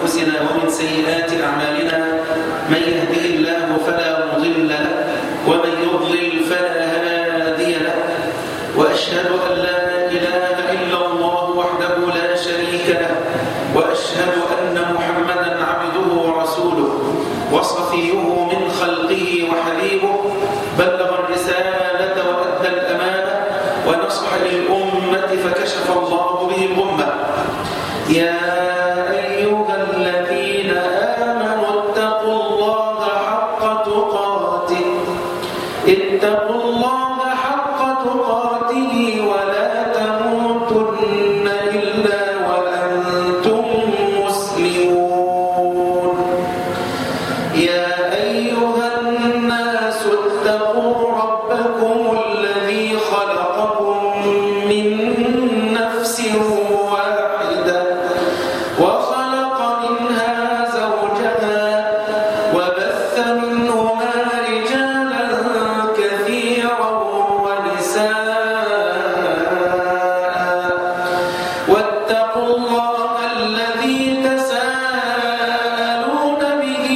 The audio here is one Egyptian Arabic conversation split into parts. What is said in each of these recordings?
أنفسنا ومن سيئات أعمالنا من يهده الله فلا مضل له ومن يضلل فلا هادي له وأشهد أن لا إله إلا الله وحده لا شريك له وأشهد أن محمدا عبده ورسوله وصفيه من خلقه وحبيبه بلغ الرسالة وأدى الأمانة ونصح للأمة فكشف الله به الأمة يا أيها الذين آمنوا اتقوا الله حق تقاته اتقوا الله حق تقاته ولا تموتن إلا وأنتم مسلمون يا أيها الناس اتقوا ربكم الذي خلقكم من نفس واحدة وخلق منها زوجها وبث منهما رجالا كثيرا ونساء واتقوا الله الذي تساءلون به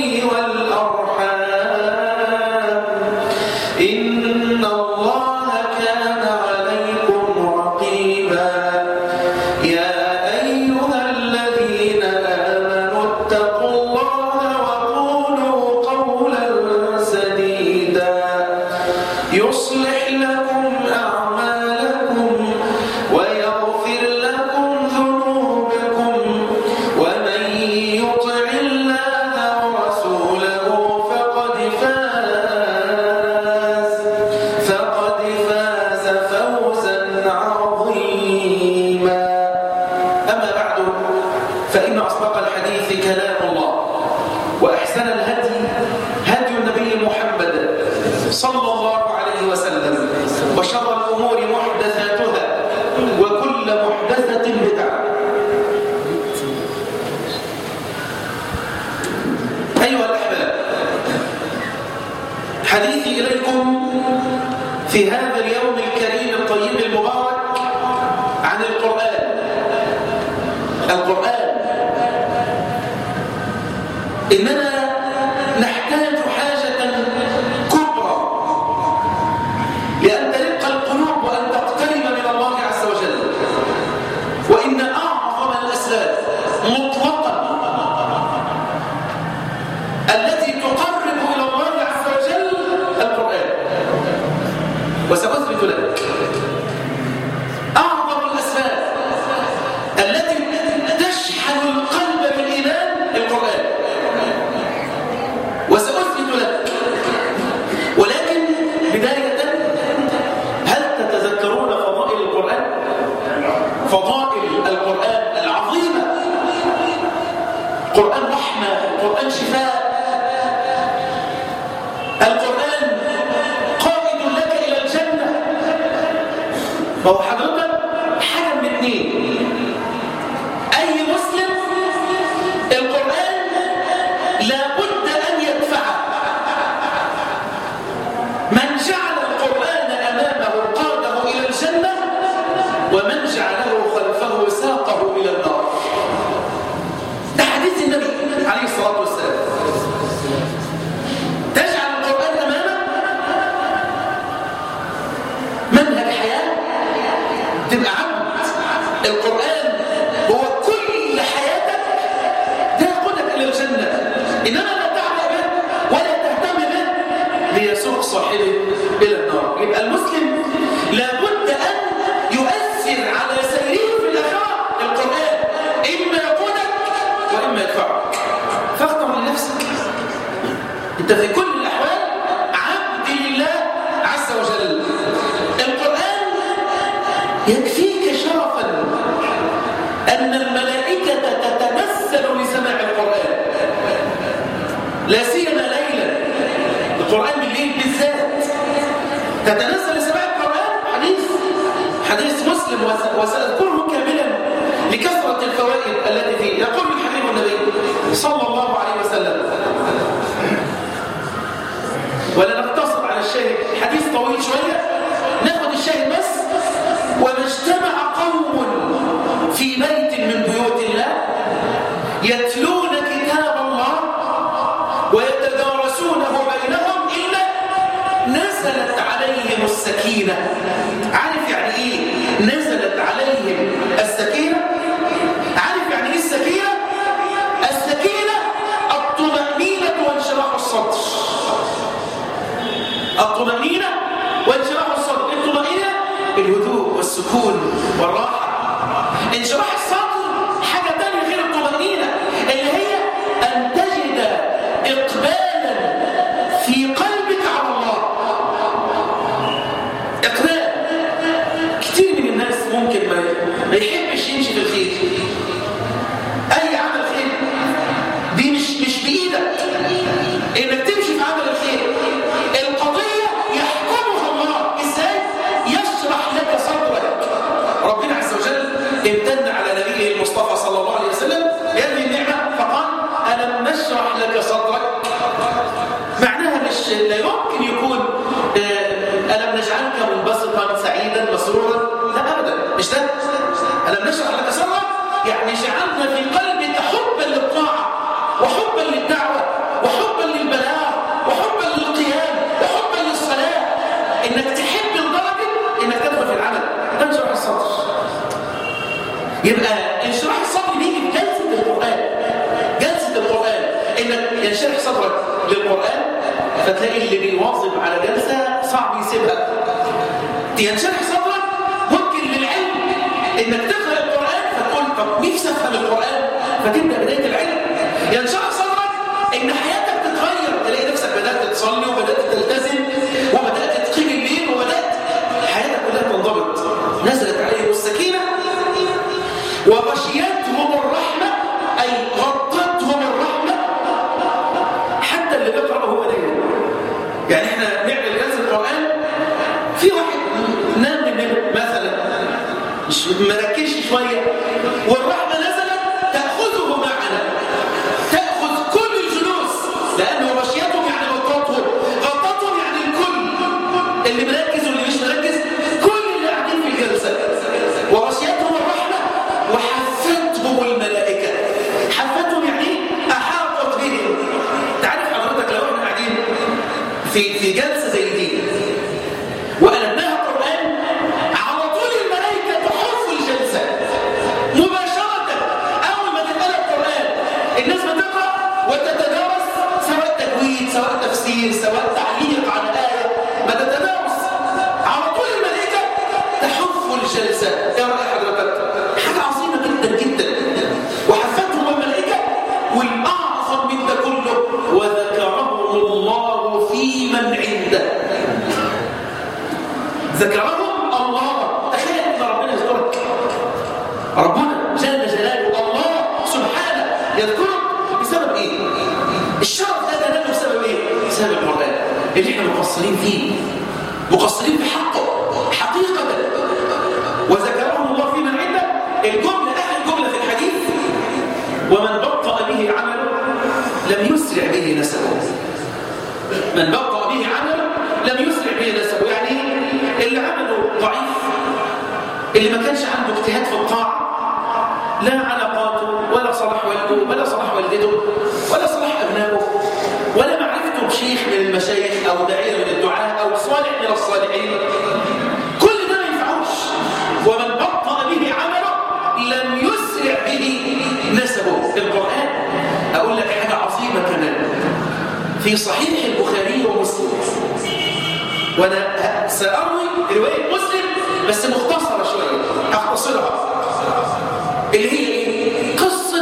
والأرحام إن الله كان عليكم رقيبا يا أيها الذين آمنوا اتقوا الله وقولوا قولا سديدا يصلح لكم أعمالكم ويغفر لكم ذنوبكم ومن يطع الله ورسوله فقد فاز فقد فاز فوزا عظيما أما بعد فإن أصدق الحديث كلام الله وأحسن الهدي هدي النبي محمد صلى الله عليه وسلم وشر الأمور محدثاتها وكل محدثة بدعة أيها الأحباب حديثي إليكم في هذا اليوم الكريم الطيب المبارك عن القرآن القرآن إننا نحتاج حاجة كبرى لأن ترق القلوب وأن تقترب من الله عز وجل وإن أعظم الأسباب مطلقا التي تقرب إلى الله عز وجل القرآن وسأثبت لك أعظم الأسباب التي تشحن القلب بالإيمان القرآن وسأثبت لك ولكن بداية هل تتذكرون فضائل القرآن؟ فضائل القرآن العظيمة القرآن رحمة القرآن شفاء القرآن قائد لك إلى الجنة فهو حضرتك حاجة من اثنين أي مسلم القرآن لابد أن يدفعه من جعل القرآن أمامه قاده إلى الجنة ومن جعله خلفه ساقه إلى النار ده حديث النبي عليه الصلاة والسلام تجعل القرآن أمامك منهج حياة تبقى عبد القرآن هو كل حياتك تاخدك إلى الجنة إنما لا تعمل به ولا تهتم به ليسوق صاحبه إلى النار يبقى المسلم لابد أن يؤثر على سيره في الآخرة القرآن إما يقودك وإما يدفعك فاختر لنفسك أنت في كل الأحوال عبد لله عز وجل القرآن يكفيك شرفا أن الملائكة تتنزل لسماع القرآن لا سيما ليلا القرآن بالليل بالذات تتنزل لسماع القرآن حديث حديث مسلم وس- وسأذكره كاملا لكثرة الفوائد التي فيه يقول الحبيب النبي صلى الله عليه وسلم ولا نقتصر على الشاهد حديث طويل شوية ناخد الشاهد بس وما اجتمع قوم في بيت من بيوت الله يتلون السكينة عارف يعني إيه نزلت عليهم السكينة عارف يعني إيه السكينة السكينة الطمأنينة وانشراح الصدر الطمأنينة وانشراح الصدر الطمأنينة الهدوء والسكون والراحة انشراح الصدر حاجة تانية غير الطمأنينة اللي هي أن تجد إقبالا في قلبك على الله إقبال كتير من الناس ممكن ما ما يحبش يمشي في الخير أي عمل خير دي مش مش بإيدك إنك تمشي في عمل الخير القضية يحكمها الله إزاي؟ يشرح لك صدرك ربنا عز وجل امتن على نبيه المصطفى صلى الله عليه وسلم بهذه النعمة فقال ألم نشرح لك صدرك معناها مش لا يمكن يكون آه، ألم نجعلك منبسطا سعيدا مسرورا لا أبدا مش ده ألم نشرح لك صدرك يعني جعلنا في قلبك حبا للطاعة وحبا للدعوة وحبا للبلاغ وحبا للقيام وحبا للصلاة إنك تحب لدرجة إنك تدخل في العمل ده انشراح الصدر يبقى انشراح الصدر بيجي في جلسة القرآن جلسة القرآن إنك ينشرح صدرك للقرآن فتلاقي اللي بيواظب على جلسة صعب يسيبها ينشرح صدرك ممكن للعلم إنك تقرأ القرآن فتقول طب نفسي أفهم القرآن فتبدأ بداية العلم ينشرح صدرك إن حياتك تتغير تلاقي نفسك بدأت تصلي وبدأت تلتزم وبدأت تقيم الليل وبدأت حياتك كلها تنضبط نزلت عليهم السكينة وغشيتهم الرحمة أي غطتهم الرحمة حتى اللي بيقرأ هو نايم يعني احنا نعمل جلسة القرآن في واحد نام من مثلا مش مركزش شوية والرحمة نزلت تأخذه معنا تأخذ كل الجلوس لأنه غشيتهم يعني غطتهم غطتهم يعني الكل اللي مركز واللي مش مركز كل اللي قاعدين في الجلسة وغشيتهم الرحمة وحفتهم الملائكة حفتهم يعني إيه؟ أحاطت بهم تعرف حضرتك لو احنا قاعدين في في جلسة زي دي وقلبناها قرآن على طول الملائكة تحف الجلسة مباشرة أول ما تتقلب قرآن الناس بتقرأ وتتدارس سواء تجويد سواء تفسير سواء تعليق على آية ما تتدارس على طول الملائكة تحف الجلسة يا رأي حضرتك حاجة عظيمة جدا جدا وحفتهم الملائكة والأعظم من ده كله وذكرهم الله في من عنده ذكرهم الله تخيل ان ربنا يذكرك ربنا جل جلاله الله سبحانه يذكرك بسبب ايه الشرف ده تناله بسبب ايه بسبب القران اللي احنا مقصرين فيه مقصرين في حقه حقيقه وذكرهم الله في من عنده الجمله اخر جمله في الحديث ومن بطأ به عمله لم يسرع به نسبه من بطأ به عمله لم يسرع به نسبه يعني إيه؟ اللي عمله ضعيف اللي ما كانش عنده اجتهاد في الطاعة لا علاقاته ولا صلاح والده ولا صلاح والدته ولا صلاح أبنائه ولا معرفته بشيخ من المشايخ أو داعية من الدعاء أو صالح من الصالحين كل ده ما ينفعوش ومن بطأ به عمله لم يسرع به نسبه القرآن أقول لك حاجة عظيمة كمان في صحيح البخاري ومسلم وانا ساروي روايه مسلم بس مختصره شويه هختصرها اللي هي ايه قصه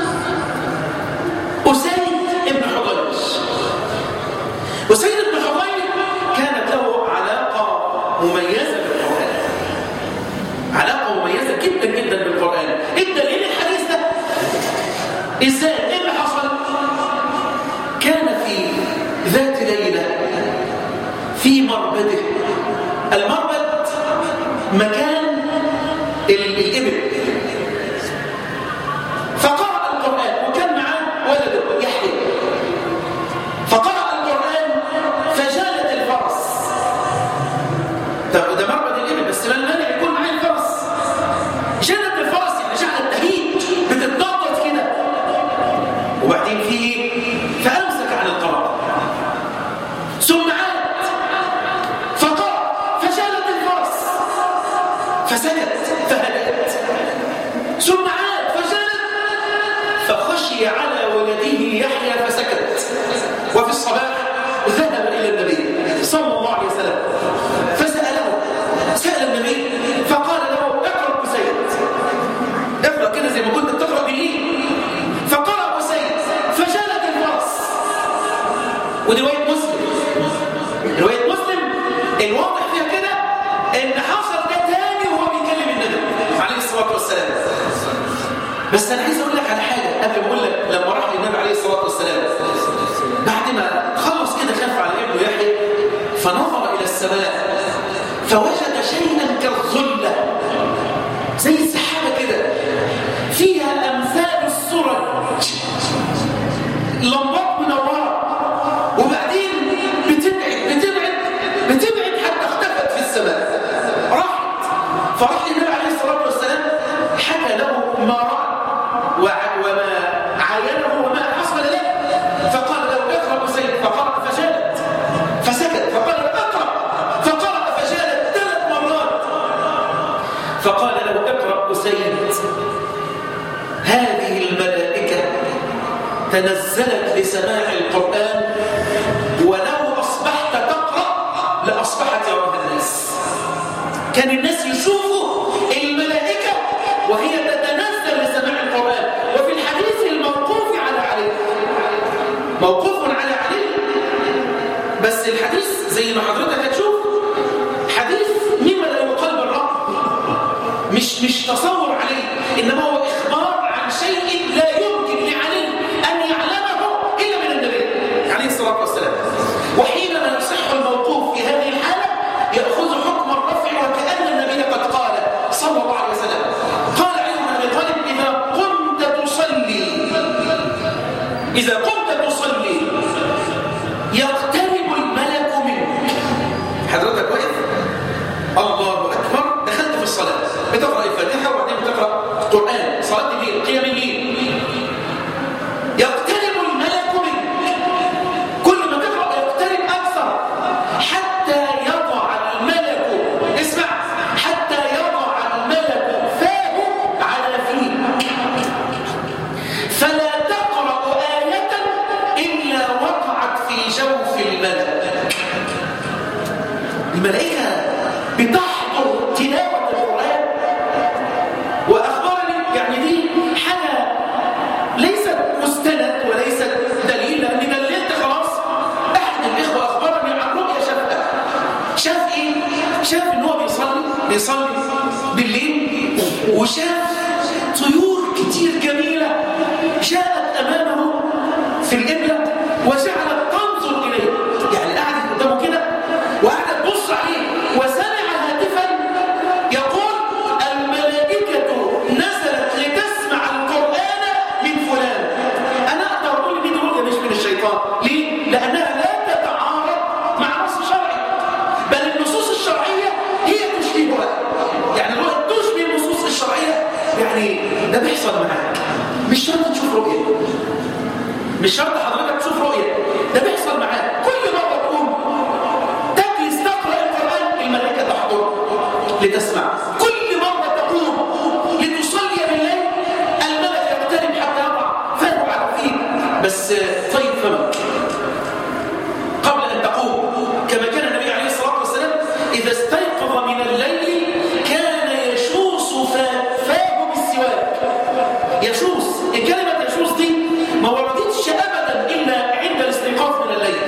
اسيد ابن حضير اسيد ابن حضير كانت له علاقه مميزه بالقران علاقه مميزه جدا جدا بالقران الدليل الحديث ده ازاي ايه اللي حصل كان في ذات ليله في مربده المربد مكان ال- الإبل فقرأ القرآن وكان معاه ولده يحيى فقرأ القرآن فجالت الفرس طب ده مربد الإبل بس ما المانع يكون معاه الفرس جالت الفرس يعني جعلت تهيج بتتنطط كده وبعدين في ايه فأمسك عن القراءة ثم عاد فقرأ فجالت فسكت فهدأت ثم عاد فجلس فخشي على ولده يحيى فسكت وفي الصباح ذهب إلى النبي صلى الله عليه وسلم فسأله سأل النبي فقال له اقرأ بسيد اقرأ كده زي ما كنت بتقرأ بالليل فقرأ بسيد فجلد الفرس ودي رواية مسلم رواية مسلم الواضح فيها كده ان حصل ده تاني وهو بيكلم النبي عليه الصلاة والسلام بس انا عايز اقول لك على حاجة قبل ما اقول لك لما راح للنبي عليه الصلاة والسلام بعد ما خلص كده خاف على ابنه يحيى فنظر الى السماء فوجد شيئا كالظلة زي السحابة كده فيها امثال السرج لمبات منورة وبعدين بتبعد بتبعد بتبعد حتى اختفت في السماء راحت فراح النبي عليه الصلاة والسلام حكى له ما رأى وع- وما عاينه وما حصل له فقال له اقرأ سيد فقرأ فجالت فسكت فقال له اقرأ فقرأ فجالت ثلاث مرات فقال له اقرأ سيد هذه الملائكة تنزلت لسماع القرآن ولو أصبحت تقرأ لأصبحت يراها الناس كان الناس يشوفوا الملائكة وهي تتنزل لسماع القرآن وفي الحديث الموقوف على علي موقوف على علي بس الحديث زي ما حضرتك هتشوف حديث مما لا يقال بالرأي مش مش تصور عليه إنما هو إخبار عن شيء لا يمكن لعلي أن يعلمه إلا من النبي عليه الصلاة والسلام وحينما يصح الموقوف في هذه الحالة يأخذ حكم الرفع وكأن النبي قد قال صلى الله عليه وسلم قال علي بن أبي طالب إذا قمت تصلي إذا قمت تصلي يقترب الملك منك حضرتك واقف الله أكبر دخلت في الصلاة بتقرأ الفاتحة وبعدين بتقرأ قرآن صلاة الليل قيام الليل يقترب الملك منك كل ما تقرأ يقترب أكثر حتى يضع الملك اسمع حتى يضع الملك فاه على فيك فلا تقرأ آية إلا وقعت في جوف الملك الملائكة بتحضر تلاوة القرآن وأخبرني يعني دي حاجة ليست مستند وليست دليل لأني دللت خلاص أحد الإخوة أخبرني عن رؤية شافها شاف إيه؟ شاف إن هو بيصلي بيصلي بالليل وشاف طيور كتير جميلة جاءت أمامه في القبلة وجعلت تنظر إليه يعني قعدت قدامه كده وقعدت تبص عليه وسمع هاتفا يقول الملائكة نزلت لتسمع القرآن من فلان أنا أقدر أقول دي رؤية مش من الشيطان ليه؟ لأنها لا تتعارض مع نص شرعي بل النصوص الشرعية هي تشبهها يعني الرؤية تشبه النصوص الشرعية يعني ده بيحصل معاك مش شرط تشوف رؤية مش شرط حضرتك تشوف رؤية ده بيحصل معاك كل مرة تقوم تجلس تقرأ القرآن الملائكة تحضر لتسمع كل مرة تقوم لتصلي بالليل الملك يقترب حتى يضع فاه على فيك بس طيب فمك قبل أن تقوم كما كان النبي عليه الصلاة والسلام إذا استيقظ من الليل كان يشوص فا- فاه بالسواك يشوص الكلمة يشوص دي ما وردتش أبدا إلا عند الاستيقاظ من الليل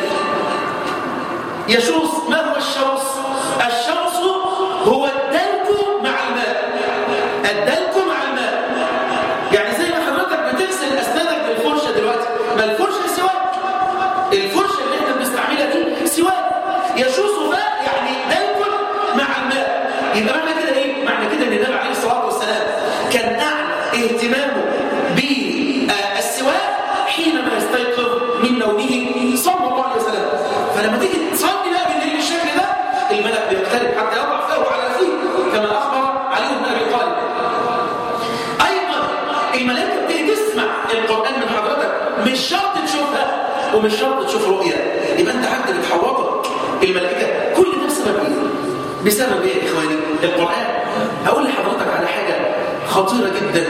يشوص ما هو الشوص؟ الشوص هو الدلك مع الماء الدلك مع الماء يعني زي ما حضرتك بتغسل أسنانك بالفرشة دلوقتي ما الفرشة سواك الفرشة اللي احنا بنستعملها دي سواك يشوص ماء يعني دلك مع الماء يبقى معنى كده ايه؟ معنى كده ان النبي عليه الصلاة والسلام كان أعلى اهتمامه بالسواك حينما يستيقظ من نومه صلى الله عليه وسلم فلما تيجي تصلي بقى بالليل بالشكل ده الملك بيقترب حتى يضع فاه على فيه كما أخبر علي بن أبي طالب أيضا الملائكة بتيجي تسمع القرآن من حضرتك مش شرط تشوفها ومش شرط تشوف رؤيا يبقى أنت حد بتحوطك الملائكة كل ده بسبب إيه؟ بسبب إيه يا إخواني؟ القرآن هقول لحضرتك على حاجة خطيرة جدا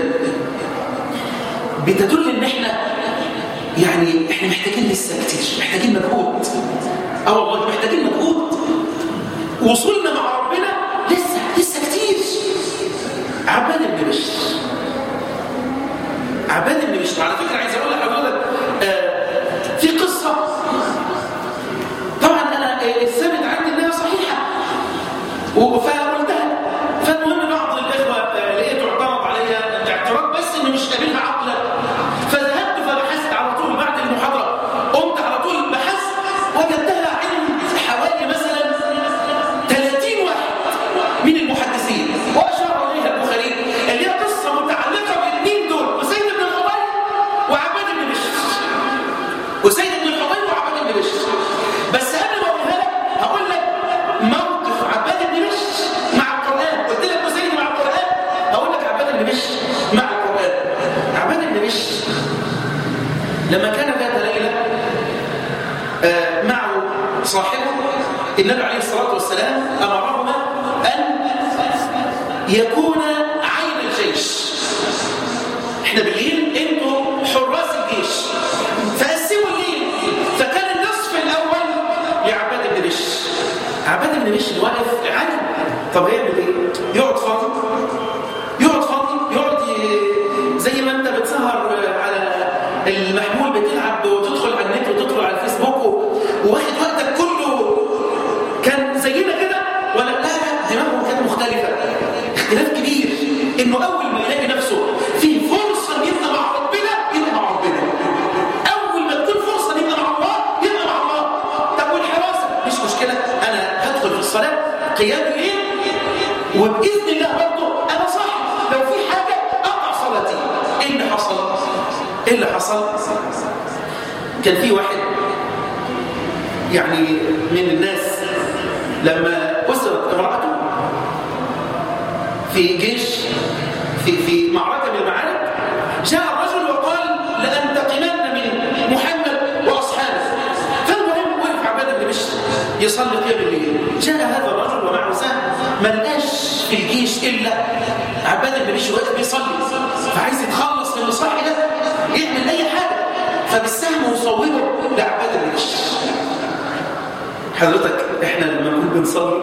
بتدل ان احنا يعني احنا محتاجين لسه كتير محتاجين مجهود اه والله محتاجين مجهود وصولنا مع ربنا لسه لسه كتير عباد بن بشر عباد بن بشر على فكره عايز اقول لحضرتك آه في قصه طبعا انا آه، الثابت عندي انها صحيحه فقلتها فالمهم بعض الاخوه آه، لقيته اعترض عليا اعتراض بس انه مش قابلها عقلا فذهبت فبحثت على طول بعد المحاضره قمت على طول بحثت وجدتها عند حوالي مثلا 30 واحد من المحدثين واشار اليها البخاري اللي هي قصه متعلقه بالاثنين دول اسيد بن الحضير وعباد بن بشر اسيد بن الحضير وعباد بن بشر بس قبل ما اقولها لك هقول لك موقف عباد بن بشر مع القران قلت لك اسيد مع القران هقول لك عباد بن بشر مع القران عباد بن بشر لما كان ذات ليله آه، معه صاحبه النبي عليه الصلاة والسلام أمرهما أن يكون عين الجيش احنا بالليل انتوا حراس الجيش فقسموا الليل فكان النصف الأول لعباد بن بشر عباد بن بشر واقف عجب طب هيعمل ايه؟ يقعد فاضي يقعد فاضي يقعد ي- زي ما انت بتسهر على المحمول بتلعب وتدخل على النت وتدخل على الفيسبوك و- واخد وقتك كله كان زينا كده ولا لا لا دماغهم كانت مختلفة اختلاف كبير انه اول ما يلاقي نفسه في فرصة إن يبقى مع ربنا يبقى مع ربنا اول ما تكون فرصة إن يبقى مع الله يبقى مع الله طب والحراسة مش مشكلة انا هدخل في الصلاة قيام الليل وبإذن الله برضه أنا صح لو في حاجة أقطع صلاتي إيه اللي حصل؟ إيه اللي حصل؟ كان في واحد يعني من الناس لما أسرت امرأته في جيش في في معركة من المعارك جاء الرجل وقال لأنتقمن من محمد وأصحابه فالمهم وقف عباد بن بشر يصلي قيام الليل جاء هذا الرجل ومعه سهم ما لقاش في الجيش إلا عباد بن بشر واقف بيصلي فعايز يتخلص من الصح ده يعمل أي حاجة فبالسهم وصوبه لعباد بن بشر حضرتك احنا لما نكون بنصلي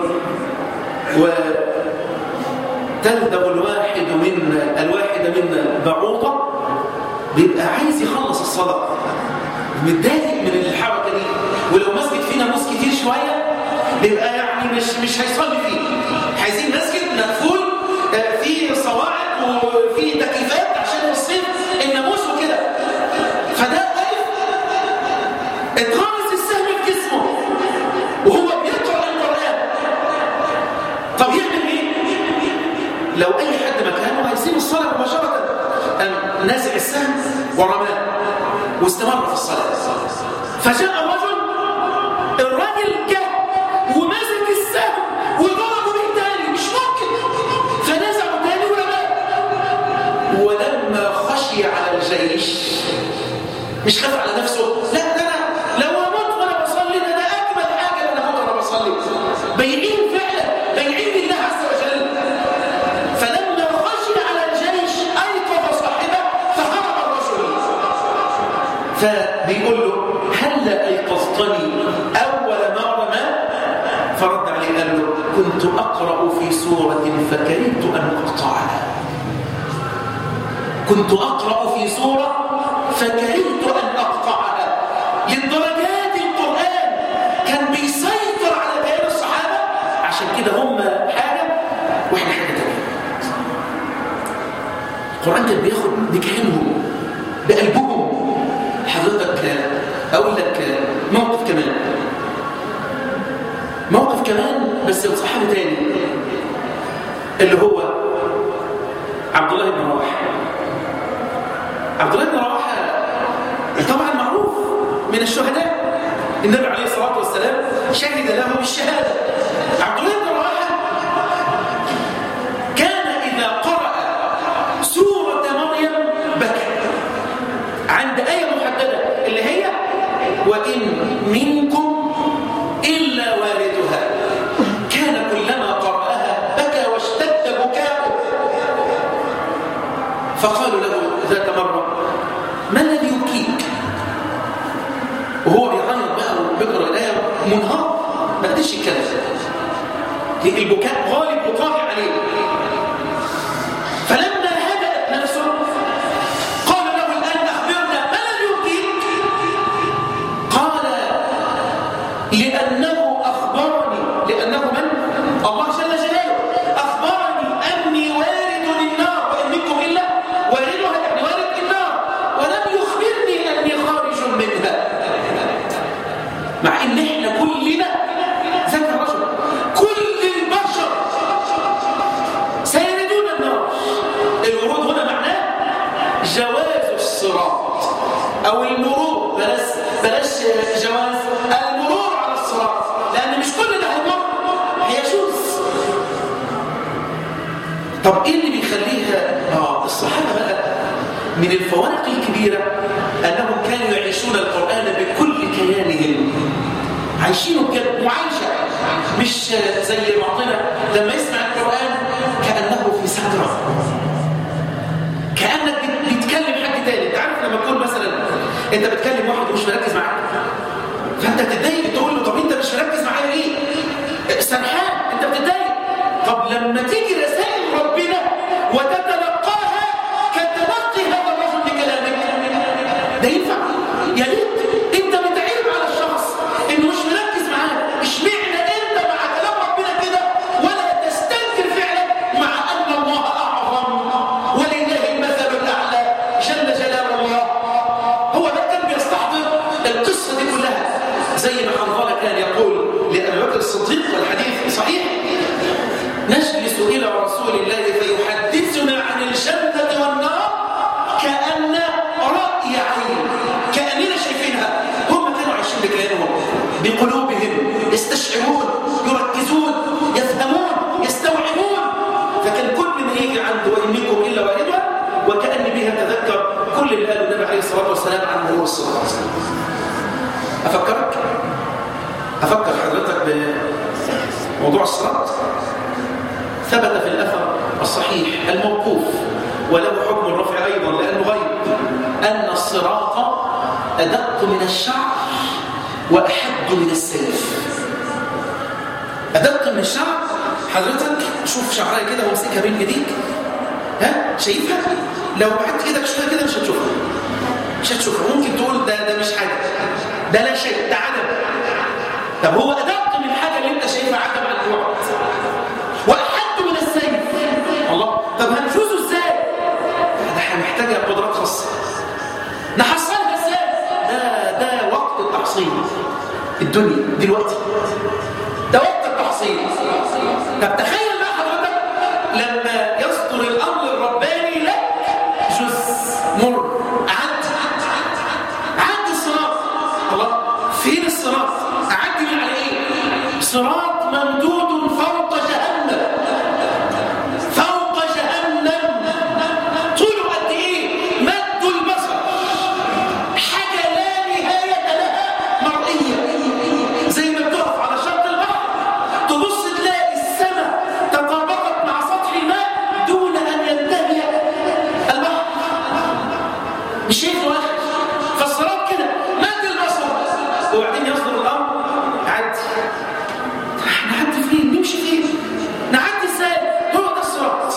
وتلدغ الواحد منا الواحد منا بعوضة بيبقى عايز يخلص الصلاة متضايق من الحركة دي ولو مسجد فيه ناموس كتير شوية بيبقى يعني مش مش هيصلي فيه عايزين مسجد مقفول آه، فيه صواعق وفيه تكييفات عشان في الصيف الناموس وكده فده واقف اتغرس السهم في جسمه وهو بيقرأ القرآن طب يعمل ايه؟ لو اي حد مكانه هيسيب الصلاة مباشرة قام نازع السهم ورماه واستمر في الصلاة فجاء الرجل الراجل جه ومسك السهم وضربه بيه تاني مش ممكن فنزعه تاني ورماه ولما خشي على الجيش مش خاف على نفسه لا ده انا لو اموت وانا بصلي ده انا اجمل حاجه ان انا اموت وانا بصلي بيعين فعلا بيعين لله عز وجل فلما خشي على الجيش ايقظ صاحبه فهرب الرجل فبيقول له هل ايقظتني اول ما رمى فرد عليه قال له كنت اقرا في سوره فكرهت ان اقطعها كنت أقرأ في سورة فكرهت أن أقطعها للدرجات القرآن كان بيسيطر على كيان الصحابة عشان كده هم حاجة وإحنا حاجة تانية القرآن كان بياخد بكيانهم بقلبهم حضرتك أقول لك موقف كمان موقف كمان بس لصحابي تاني اللي هو عبد الله بن رواحه عبد الله بن رواحه طبعا معروف من الشهداء النبي عليه الصلاه والسلام شهد له بالشهاده عبد الله بن رواحه كان اذا قرأ سوره مريم بكى عند ايه محدده اللي هي وان منكم الا واردها كان كلما قرأها بكى واشتد بكاء فقالوا له ذات مرة ما الذي يبكيك وهو بيعيط بقى وبيقرا الايه منهار ما قدرش يتكلم البكاء غالب وطاغي عليه فلما هدأت نفسه قال له الآن أخبرنا ما الذي يبكيك قال لأنه أخبرني لأنه من؟ الله جل جلاله أخبرني أني وارد للنار وإن منكم إلا واردها يعني وارد النار ولم يخبرني أني خارج منها مع إن إحنا كلنا ذكر الرجل كل البشر سيردون النار الورود هنا معناه جواز الصراط أو المرور بلاش بلاش جواز المرور على الصراط لأن مش كل ده هيمر هيجوز طب إيه اللي بيخليها آه الصحابة بقى من الفوارق الكبيرة أنهم كانوا يعيشون القرآن بكل كيانهم عايشينه بجد معايشة مش زي بعضنا لما يسمع القرآن كأنه في سدرة كأنك بتكلم حد تاني انت عارف لما تكون مثلا انت بتكلم واحد ومش مركز معاك فانت تتضايق تقول له طب انت مش مركز معايا ليه سرحان انت بتتضايق طب لما تيجي رسائل ربنا وتتلقاها كتلقي هذا الرجل بكلامك ده ينفع يا ريت انت بتعيب على الشخص انه مش مركز معاك اشمعنى انت مع كلام ربنا كده ولا تستنكر فعلك مع ان الله اعظم ولله المثل الاعلى جل جلال الله هو ده كان بيستحضر القصه دي كلها زي ما حنظله كان يقول لابي بكر الصديق والحديث صحيح نجلس الى رسول الله فيحدثنا عن الجنه والنار كان راي عين كاننا شايفينها هم كانوا عايشين بكيانهم بقلوبهم يستشعرون يركزون يفهمون يستوعبون فكان كل ما يجي عنده وان منكم الا واردها وكان بها تذكر كل اللي قاله النبي عليه الصلاه والسلام عن مرور الصلاه افكرك افكر حضرتك بموضوع الصلاه ثبت في الاثر الصحيح الموقوف وله حكم الرفع ايضا لانه غيب ان الصراط ادق من الشعر واحد من السيف ادق من الشعر حضرتك شوف شعرها كده وامسكها بين ايديك ها شايفها لو بعدت ايدك شويه كده مش هتشوفها مش هتشوفها ممكن تقول ده ده مش حاجه ده لا شيء ده عدم طب هو ادق من الحاجه اللي انت شايفها عدم عن الوقت واحد من السيف الله طب هنفوزه ازاي ده احنا محتاجه قدرات خاصه نحصلها ازاي ده ده وقت التحصيل الدنيا دلوقتي ده وقت التحصيل طب تخيل بقى حضرتك لما يصدر الامر الرباني لك جزء مر عدي عدي الصراط الله فين الصراط اعدي من على ايه صراط ممدود فوق جهنم فوق جهنم طوله قد ايه مد البصر حاجه لا نهايه لها مرئيه زي ما بتقف على شط البحر تبص تلاقي السماء تطابقت مع سطح الماء دون ان ينتهي البحر مش شايف واحد فالصراط كده مد البصر وبعدين يصدر الامر عدي نعدي فين نمشي فين نعدي ازاي هو ده الصراط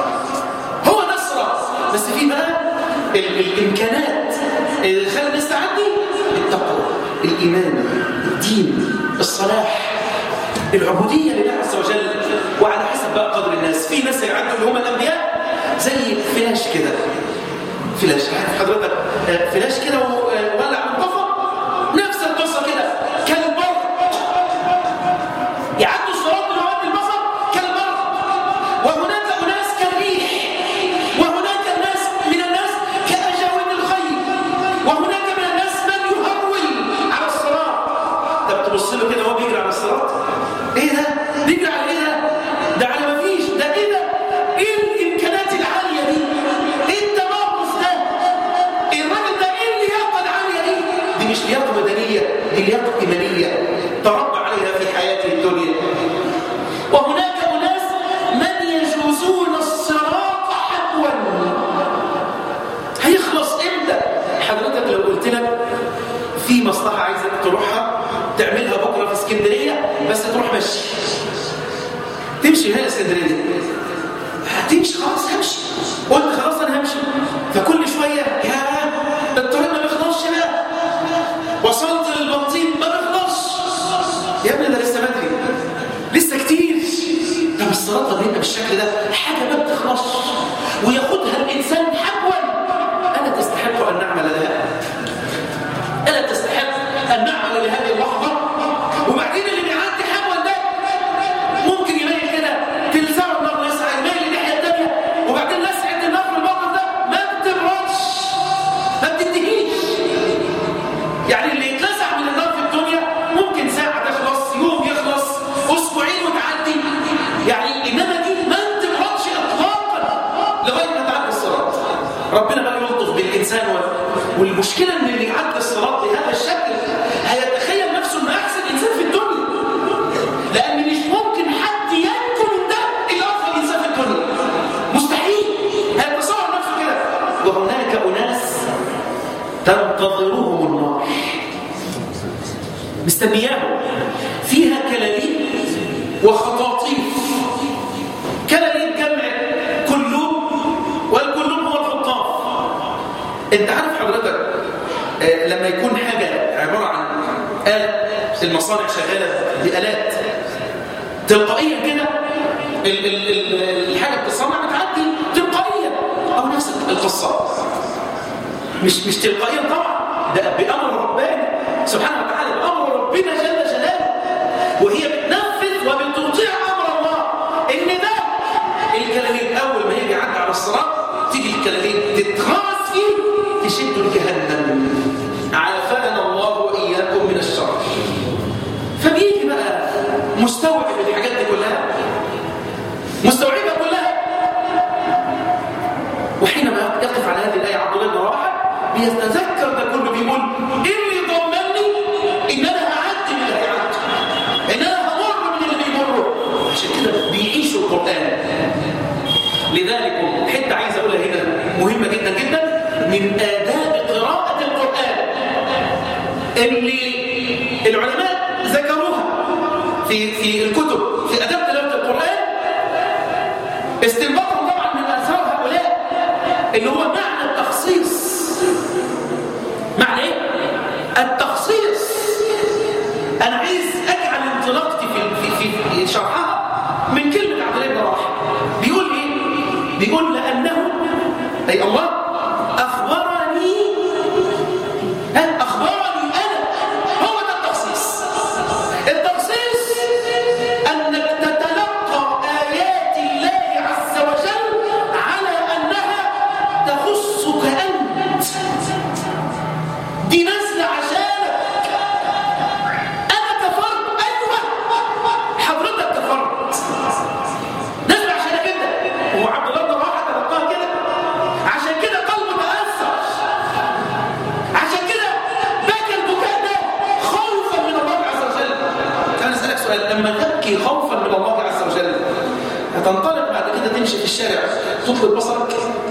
هو ده الصراط بس في بقى ال- الامكانات اللي خلي الناس تعدي التقوى الايمان الدين الصلاح العبوديه لله عز وجل وعلى حسب بقى قدر الناس في ناس هيعدوا اللي هم الانبياء زي فلاش كده فلاش عارف حضرتك آه، فلاش كده وولع منطفى نفس القصه كده كالبرق يعدوا الصراط من وقت البصر كالبرق وهناك اناس كالريح وهناك الناس من الناس كاجاويد الخيل وهناك من الناس من يهرول على الصراط طب تبص له كده وهو بيجري على الصراط ايه ده بيجري على ايه ده ده على ما فيش ده ايه ده ايه الامكانات العاليه دي ايه التمرس ده الراجل ده ايه اللياقه العاليه قلت خلاص انا همشي فكل شويه يا الطريق ما بيخلصش بقى وصلت للبنطيم ما بيخلصش يا ابني ده لسه بدري لسه كتير طب الصراط ده بيبقى بالشكل ده حاجه ما بتخلصش وياخدها الانسان حبوا الا تستحق ان نعمل لها الا تستحق ان نعمل لهذه اللحظه وبعدين اللي بيعدي حبوا ده ممكن يميل كده تلزمه النار يسعى يميل الناحيه الثانيه وبعدين لسعه النار في الموقف ده ما بتبردش ما بتنتهيش يعني اللي يتلسع من النار في الدنيا ممكن ساعه تخلص يوم يخلص اسبوعين وتعدي يعني انما دي ما بتبردش اطلاقا لغايه ما تعدي الصراط ربنا بقى يلطف بالانسان وال- والمشكله ان اللي يعدي الصراط بهذا الشكل هيتخيل نفسه انه احسن انسان في الدنيا لأن مش ممكن حد ينجو من ده إلا أفضل إنسان في الدنيا مستحيل هيتصور نفسه كده وهناك أناس تنتظرهم النار مستنياهم فيها كلاليب وخطاطيف كلاليب جمع كلوب والكلوب هو الخطاف انت عارف حضرتك آه، لما يكون حاجة عبارة عن آلة المصانع شغالة بآلات تلقائيا كده ال- ال- ال- الحاجة بتصنع بتعدي تلقائيا أو نفس القصة مش مش تلقائيا طبعا ده بأمر ربنا سبحانه وتعالى بأمر ربنا جل جلاله وهي بتنفذ وبتطيع أمر الله إن ده الكلاليب أول ما يجي يعدي على الصراط تيجي الكلاليب تتغاص فيه تشد لجهنم عافانا الله وإياكم من الشر فبيجي بقى مستوعب الحاجات دي كلها مستوعبها كلها وحينما يقف على هذه الآية عبد الله بن رواحة بيتذكر ده كله بيقول إيه اللي ضمني إن أنا هعدي من اللي هيعدي إن أنا همر من اللي بيمروا عشان كده بيعيشوا القرآن لذلك حتة عايز أقولها هنا مهمة جدا جدا من آداب قراءة القرآن اللي العلماء ذكروها في في الكتب في اداب تلاوه القران استنباطهم طبعا من اثار هؤلاء اللي هو معنى التخصيص معنى ايه التخصيص انا عايز اجعل انطلاقتي في في في, في شرحها من كلمه عبد الله بن رواحه بيقول ايه بيقول لانه اي الله اخبرني ها اخبرني انا هو ده التخصيص التخصيص انك تتلقى ايات الله عز وجل على انها تخصك انت دي نازله عشانك انا كفرت ايوه حضرتك كفرت نازله عشانك انت هو عبد الله بن رواحه تلقاها كده عشان كده قلبه تاثر عشان كده بكى البكاء ده خوفا من الله عز وجل انا اسالك سؤال لما تبكي خوفا من الله عز وجل هتنطلق بعد كده تمشي في الشارع تطلب بصرك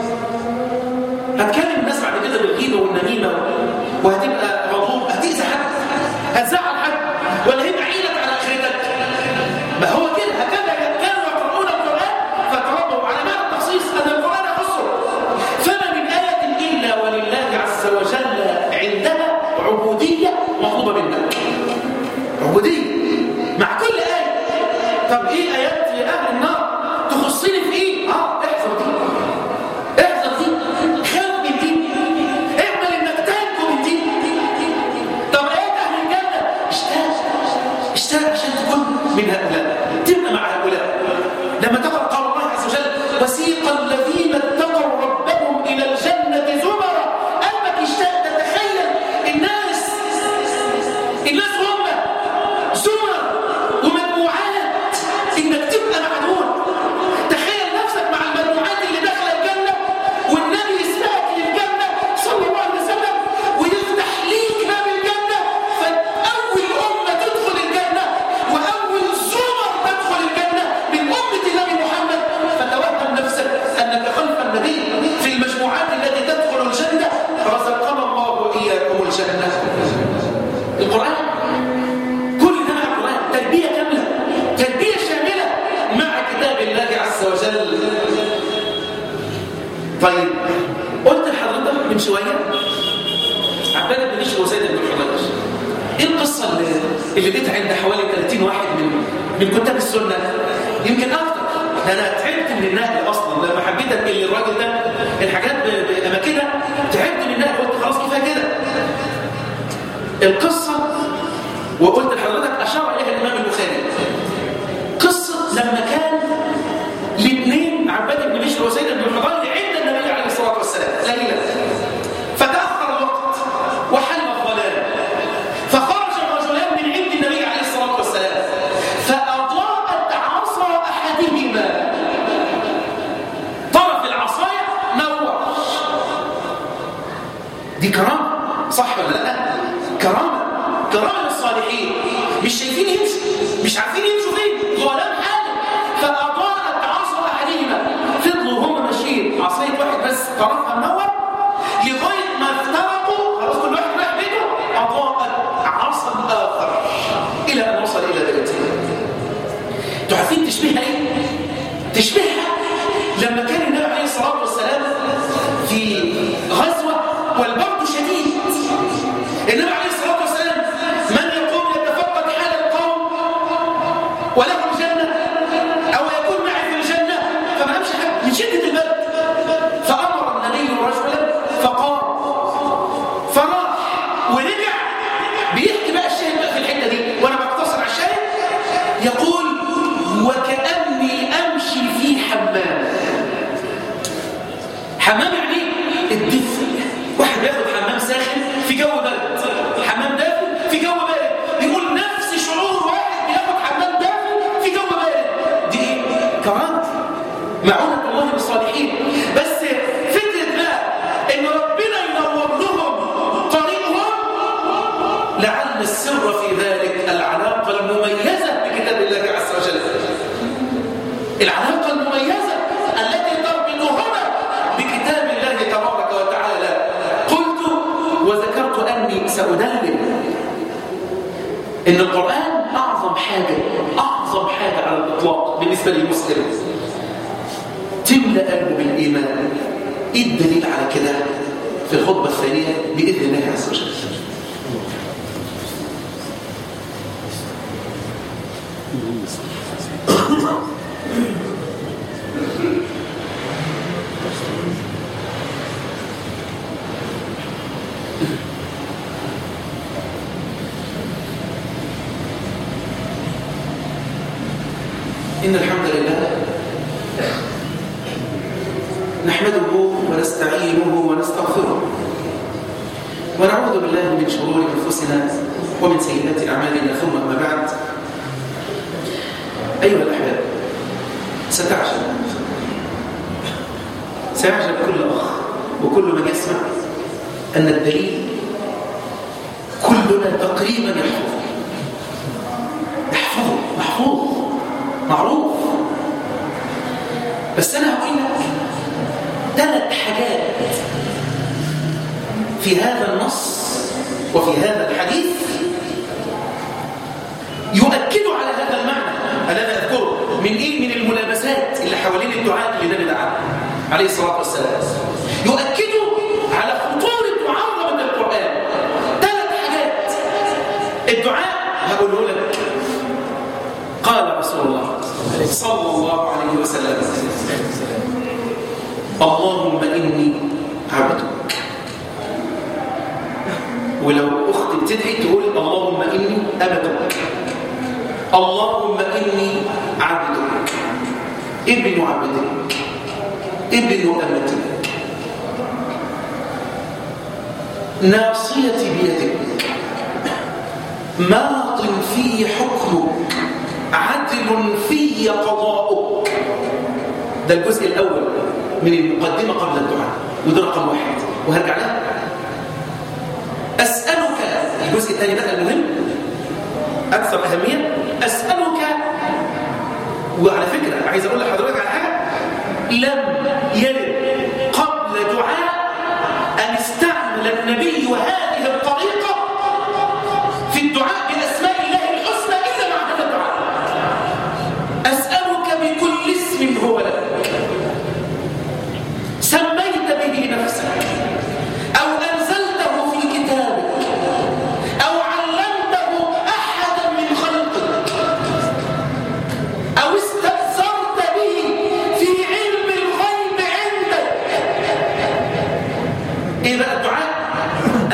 هتكلم الناس بعد كده بالغيبه والنميمه وهتبقى غضوب هتأذي حد هتزعل حد ولا هيبقى عينك على اخرتك ما هو كده هكذا كانوا يقرؤون القران فتربوا على معنى التخصيص ان القران يخصه فما من آية إلا ولله عز وجل عندها عبودية مطلوبة منك عبودية مع كل آية طب إيه آيات لأهل النار تخصني في إيه؟ آه احذر دي احذر دي خاف من دي اعمل إنك تنجو من دي طب آيات أهل الجنة طيب قلت لحضرتك من شويه عباد بن بشر وزيد بن حضير ايه القصه اللي اللي لقيتها عند حوالي 30 واحد من من كتاب السنه يمكن اكتر ده انا تعبت من النقل اصلا لما حبيت انقل للراجل ده الحاجات باماكنها تعبت من النقل قلت خلاص كفايه كده القصه وقلت لحضرتك اشار اليها الامام البخاري قصه لما كان الاثنين عباد بن بشر وزيد بن حضير عند النبي عليه الصلاه والسلام ليله فتاخر الوقت وحل الظلام فخرج رجلان من عند النبي عليه الصلاه والسلام فاضاءت عصا احدهما طرف العصايه نور دي كرامه صح ولا لا كرامه كرامه للصالحين مش شايفين يمشوا مش عارفين يمشوا فين ظلام حاله فاضاءت عصا احدهما فضلوا هم ماشيين عصايه واحد بس طرفها منور لغايه ما افترقوا خلاص كل واحد رايح بيته اضاءت عصا اخر الى ان وصل الى بيته انتوا عارفين تشبيهها ايه تشبيهها لما كان النبي عليه الصلاه والسلام في غزوه والبرد شديد النبي عليه الصلاه والسلام من يقوم يتفقد حال القوم ولهم جنه او يكون معي في الجنه فما امشي حد من شده البرد فامر النبي رجلا فقام فراح ورجع بيحكي بقى الشاهد بقى في الحته دي وانا بقتصر على الشاهد يقول وكاني امشي في حمام حمام يعني الدفء واحد بياخد حمام ساخن في جو برد حمام دافئ في جو بارد يقول نفس شعور واحد بياخد حمام دافئ في جو بارد دي ايه كرامه معونه الله بالصالحين بس فكره بقى ان ربنا ينور لهم طريقهم لعل السر في ذلك العلاقه المميزه بكتاب الله عز وجل العلاقه المميزه التي تربطهما بكتاب الله تبارك وتعالى قلت وذكرت اني سادلل ان القران اعظم حاجه اعظم حاجه على الاطلاق بالنسبه للمسلم تملا قلبه بالايمان ايه الدليل على كده في الخطبه الثانيه باذن الله عز وجل إن الحمد لله نحمده ونستعينه ونستغفره ونعوذ بالله من شرور أنفسنا ومن سيئات أعمالنا ثم أما بعد أيها الأحباب ستعجب سيعجب كل أخ وكل من يسمع أن الدليل كلنا تقريبا يحفظه يحفظه محفوظ معروف بس أنا هقول لك ثلاث حاجات في هذا النص وفي هذا الحديث يؤكدوا على هذا المعنى الذي أذكره من إيه؟ من الملابسات اللي حوالين الدعاء اللي النبي دعاه عليه الصلاة والسلام يؤكدوا على خطورة وعظمة القرآن ثلاث حاجات الدعاء هقوله لك قال رسول الله صلى الله عليه وسلم اللهم إني عبدك ولو أخت بتدعي تقول اللهم إني أمتك اللهم إني عبدك ابن عبدك ابن أمتك ناصيتي بيدك ماض في حكمك عدل في قضاؤك ده الجزء الأول من المقدمة قبل الدعاء وده رقم واحد وهرجع لها أسألك الجزء الثاني بقى المهم أكثر أهمية أسألك وعلى فكرة عايز أقول لحضرتك على حاجة لم يرد قبل دعاء أن استعمل النبي هذه الطريقة في الدعاء بأسماء الله الحسنى إلا مع هذا الدعاء أسألك بكل اسم هو لك سميت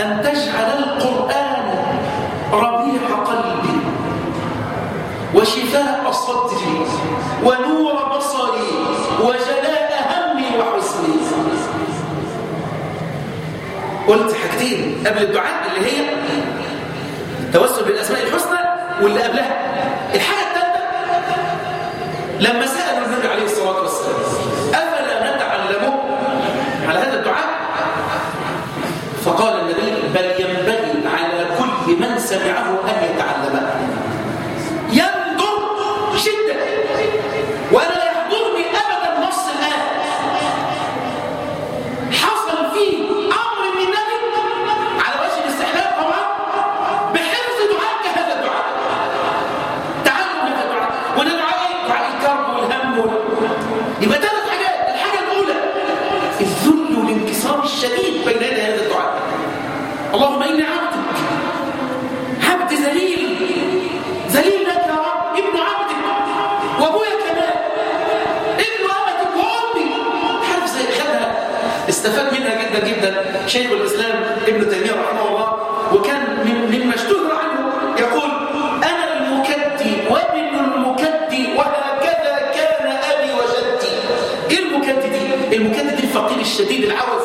أن تجعل القرآن ربيع قلبي وشفاء صدري ونور بصري وجلاء همي وحزني قلت حاجتين قبل الدعاء اللي هي التوسل بالأسماء الحسنى واللي قبلها الحاجة الثالثة لما سألوا النبي عليه الصلاة والسلام أفلا نتعلمه على هذا الدعاء فقال النبي بل ينبغي على كل من سمعه أن يتعلمه ينظر شدة ولا يحضرني أبدا نص الآن حصل فيه أمر من النبي على وجه الاستحلال طبعا بحفظ دعاء كهذا الدعاء تعلم هذا الدعاء وده دعاء ايه؟ دعاء الكرب والهم وال... يبقى ثلاث حاجات الحاجة الأولى الذل والانكسار الشديد بين يدي هذا الدعاء اللهم إني عبدك عبد ذليل ذليل لك يا رب ابن عبدك وابويا كمان ابن امتك وامي عارف زي خدها استفاد منها جدا جدا شيخ الاسلام ابن تيميه رحمه الله وكان من مما اشتهر عنه يقول انا المكدي وابن المكدي وهكذا كان ابي وجدي ايه المكدي دي المكدي دي الفقير الشديد العوز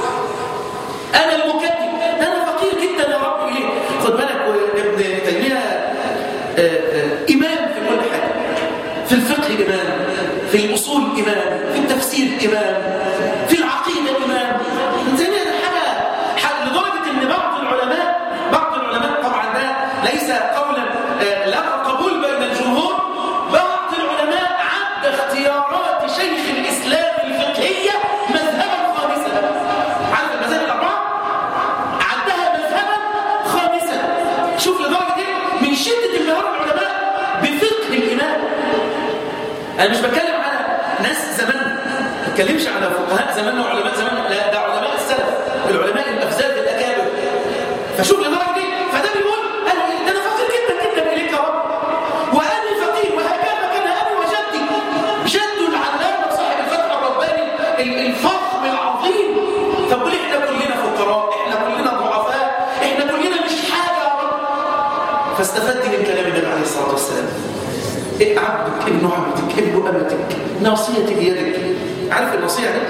انا المكدي ده انا فقير جدا يا رب اليه خد بالك ابن تيميه آه، آه، إمام في كل حاجة في الفقه إمام في الأصول إمام في التفسير إمام في العقيدة إمام زي ده حاجة حاجة لدرجة إن بعض العلماء بعض العلماء طبعا ده ليس قولا آه، لا قبول بين الجمهور بعض العلماء عد اختيارات شيخ الإسلام الفقهية مذهبا خامسا عارف المذاهب الأربعة؟ عدها مذهبا خامسا شوف لدرجة ايه من شدة انبهار العلماء بفقه الإمام أنا مش بتكلم على ناس زمان ما بتكلمش على فقهاء زمان وعلماء زمان لا ده علماء السلف العلماء الأفزاد الأكابر فشوف لدرجة ايه فده بيقول أنا إيه؟ ده أنا فقير جدا جدا إليك يا رب وأنا فقير وهكذا كان أبي وجدي جد العلامة صاحب الفتح الرباني ال- الفخم العظيم فبقول احنا كلنا فقراء احنا كلنا ضعفاء احنا كلنا مش حاجة يا رب فاستفدت من كلام النبي عليه الصلاة والسلام إيه عبدك ابن عبدك ابن أمتك ناصيتي بيدك عارف النصيحة دي؟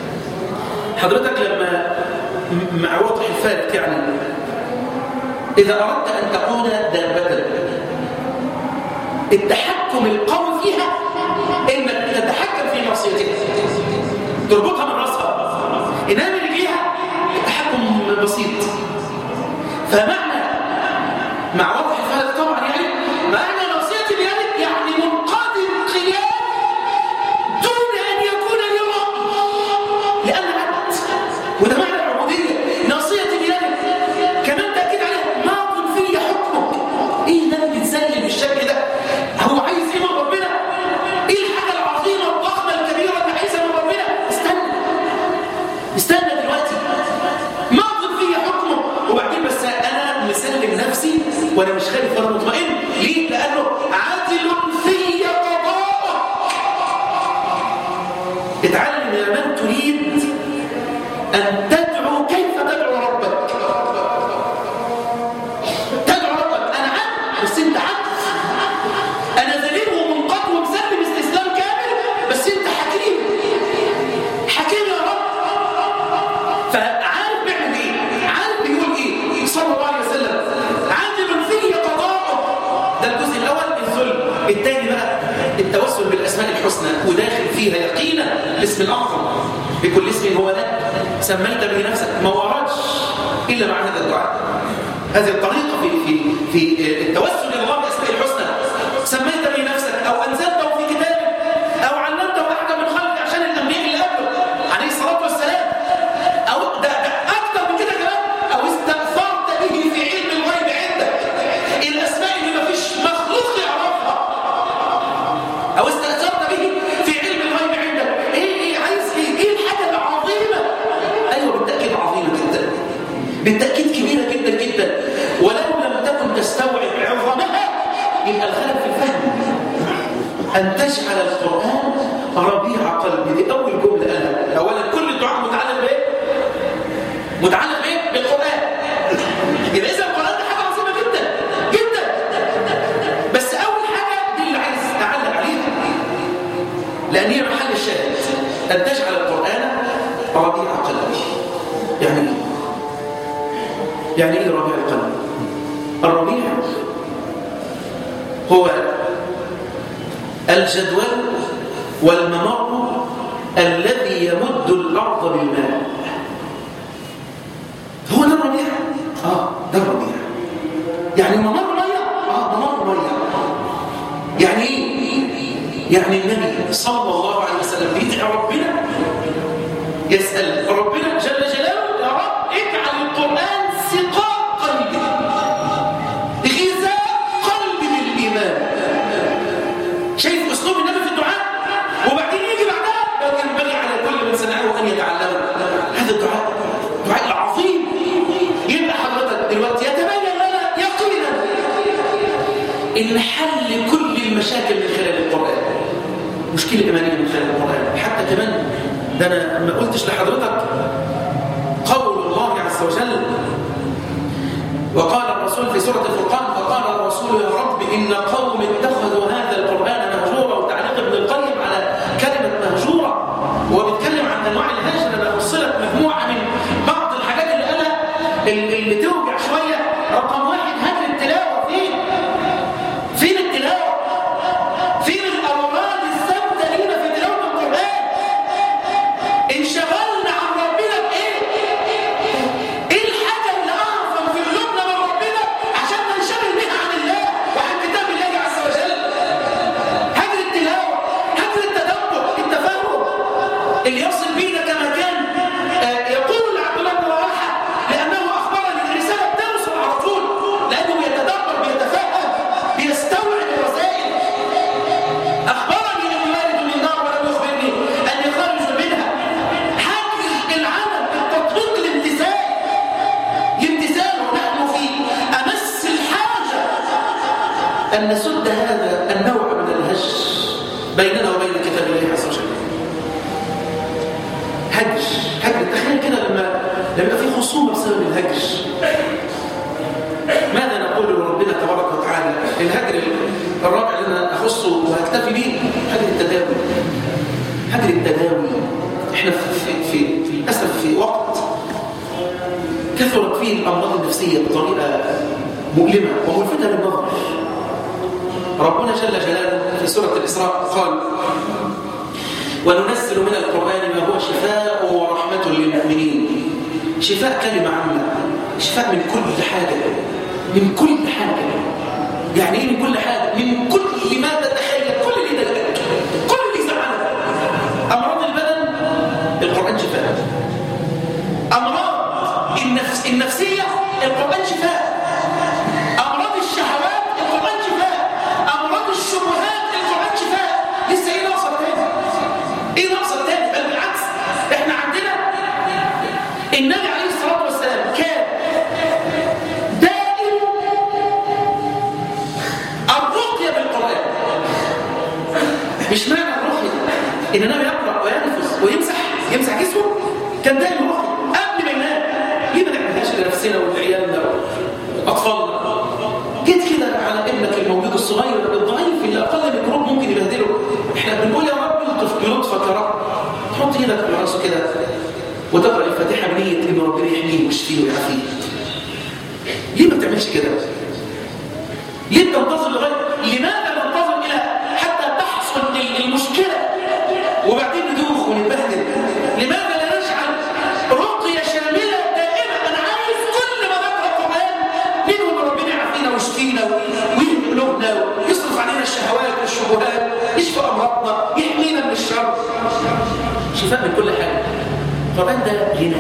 حضرتك لما م- مع وضح الفارق يعني إذا أردت أن تكون دابة التحكم القوي فيها إنك تتحكم في ناصيتك تربطها من رأسها إنما اللي فيها التحكم بسيط فمعنى مع وضح الفارق طبعا يعني معنى ناصيتي بيدك يعني منقاد القيام دون أن يكون لي رأي لأن عبد وده معنى العبودية ناصيتي بيدك كمان تأكيد عليه ماض في حكمك إيه ده اللي بتسلم بالشكل ده هو عايز إيه من ربنا إيه الحاجة العظيمة الضخمة الكبيرة اللي عايزها من ربنا استنى استنى دلوقتي ماض في حكمه وبعدين بس أنا مسلم نفسي وأنا مش خايف وأنا مطمئن ليه؟ لأنه عادل في قضاءه اتعلم يا من تريد أن تدعو كيف تدعو ربك تدعو ربك أنا عبد بس أنت عبد أنا ذليل ومنقض ومسلم استسلام كامل بس أنت حكيم حكيم يا رب فعارف بيعمل إيه عارف بيقول إيه صلى الله عليه وسلم عادل في قضاءه ده الجزء الأول الذل الثاني بقى التوسل بالأسماء الحسنى وداخل فيها يقينا الاسم الأعظم بكل اسم هو لك سميت به نفسك ما وردش إلا مع هذا الدعاء هذه الطريقة في في في التوسل إلى الله بأسماء الحسنى سميت به نفسك أو أنزلته في كتابك أو علمته أحد من خلقك عشان الأنبياء اللي قبله عليه الصلاة والسلام أو ده, ده أكتر من كده كمان أو استأثرت به في علم الغيب عندك الأسماء اللي مفيش مخلوق يعرفها أو استأثرت به في علم الغيب عندك إيه إيه عايز إيه إيه الحاجة العظيمة أيوة بالتأكيد عظيمة جدا بالتأكيد كبيرة جدا جدا ولو لم تكن تستوعب عظمها يبقى الخلل في الفهم أن تجعل القرآن ربيع قلبي دي أول جملة قالها أولا كل الدعاء متعلق بإيه؟ متعلق بإيه؟ بالقرآن ربيع قلبي يعني ايه يعني ايه ربيع القلب الربيع هو الجدول والممر الذي يمد الارض بالماء هو ده الربيع اه ده الربيع يعني ممر ميه اه ممر ميه يعني ايه يعني النبي صلى الله عليه وسلم بيدعي ربنا يسأل ربنا جل جلاله يا رب اجعل القرآن سقاء قلبي غذاء قلبي بالإيمان شايف أسلوب النبي في الدعاء وبعدين يجي بعدها بل ينبغي على كل من سمعه أن يتعلمه هذا الدعاء الدعاء العظيم يبقى حضرتك دلوقتي يتبين لنا يقينا ان حل كل المشاكل من خلال القرآن مشكلة إيمانية من خلال القرآن حتى كمان ده أنا ما قلتش لحضرتك قول الله عز وجل وقال الرسول في سورة الفرقان فقال الرسول يا رب إن قوم اتخذوا هذا القرآن مهجورا وتعليق ابن القيم على كلمة مهجورة وهو بيتكلم عن أنواع الهجر لما فصلت مجموعة من بعض الحاجات اللي قالها اللي توجع شوية رقم واحد هجر التلاوة فين؟ فين التلاوة؟ فين الأوراد الثابتة لينا في تلاوة القرآن؟ انشغلنا عن ربنا بإيه؟ إيه الحاجة اللي أعظم في قلوبنا من ربنا عشان ننشغل بها عن الله وعن كتاب الله عز وجل؟ هجر التلاوة، هجر التدبر، التفهم اللي يصل بينا كما كان آه، يقول عبد الله بن رواحة لأنه أخبرني الرسالة بتوصل على طول لأنه يتدبر بيتفهم بيستوعب الرسائل أخبرني أن والد من نار ولم يخبرني أني خارج منها حاجز العمل بالتطبيق الامتثال الامتثال ونحن في أمس الحاجة أن نسد هذا النوع من الهج بيننا وبين كتاب الله عز وجل هج هج تخيل كده لما لما يبقى في خصومة بسبب الهج ماذا نقول لربنا تبارك وتعالى الهجر الرابع اللي انا اخصه وهكتفي به هجر التداوي هجر التداوي احنا في في في, في للاسف في وقت كثرت فيه الامراض النفسيه بطريقه مؤلمه وملفته للنظر ربنا جل جلاله في سوره الاسراء قال وننزل من القران ما هو شفاء ورحمه للمؤمنين شفاء كلمه عامه شفاء من كل حاجه من كل حاجه يعني ايه من كل حاجه من كل ما تتخيل كل اللي يضايقك كل اللي يزعلك امراض البدن القران شفاء امراض النفس النفسيه القران شفاء امراض الشهوات القران شفاء امراض الشبهات القران شفاء لسه ايه ناقصه تاني ايه ناقصه تاني بل بالعكس احنا عندنا النبي عليه الصلاه والسلام كان دائم الرقيه بالقران مش معنى الرقيه ان النبي يقرا وينفس ويمسح يمسح جسمه كان دائما رقيه قبل ما ينام ليه ما نعملهاش لنفسنا ولعيالنا واطفالنا جيت كده على ابنك المولود الصغير الضعيف اللي اقل ميكروب ممكن يبهدله احنا بنقول يا رب الطف بلطفك يا رب تحط ايدك في راسه كده وتقرا الفاتحه بنيه ان ربنا يحميه ويشفيه ويعافيه ليه ما بتعملش كده ليه بتنتظر لغايه لماذا ننتظر الى حتى تحصل المشكله وبعدين ندوخ ونتبهدل لماذا لا نجعل رقيه شامله دائمه انا عايز كل ما بقرا قران منه ان ربنا يعافينا ويشفينا ويهدي قلوبنا ويصرف علينا الشهوات والشبهات يشفي امراضنا يحمينا من الشر شفاء من كل حاجه القران ده غنى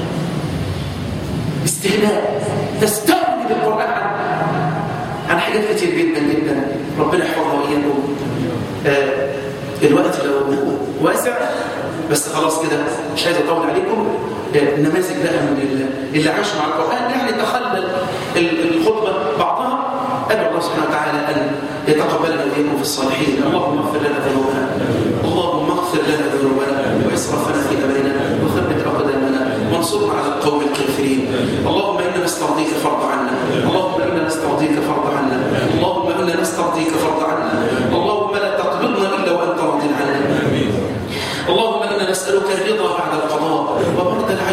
استغناء تستغني بالقران عن عن حاجات كتير جدا جدا ربنا يحفظنا واياكم آه الوقت لو واسع بس خلاص كده مش عايز اطول عليكم آه نماذج بقى من اللي عاشوا مع القران يعني تخلل الخطبه بعضها ادعو الله سبحانه وتعالى ان يتقبلنا واياكم في الصالحين اللهم اغفر لنا ذنوبنا اللهم اغفر لنا ذنوبنا واسرافنا في امرنا وثبت اقدامنا وانصرنا على القوم الكافرين اللهم انا نسترضيك فرض عنا اللهم انا نسترضيك فرض عنا اللهم انا نسترضيك فرض عنا اللهم لا تقبضنا الا وانت راض عنا اللهم انا نسالك الرضا بعد القضاء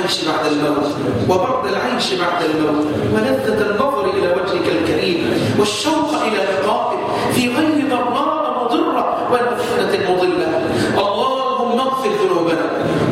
العيش بعد الموت وبرد العيش بعد الموت ولذة النظر إلى وجهك الكريم والشوق إلى لقائك في غير ضراء مضرة ولا فتنة مضلة اللهم اغفر ذنوبنا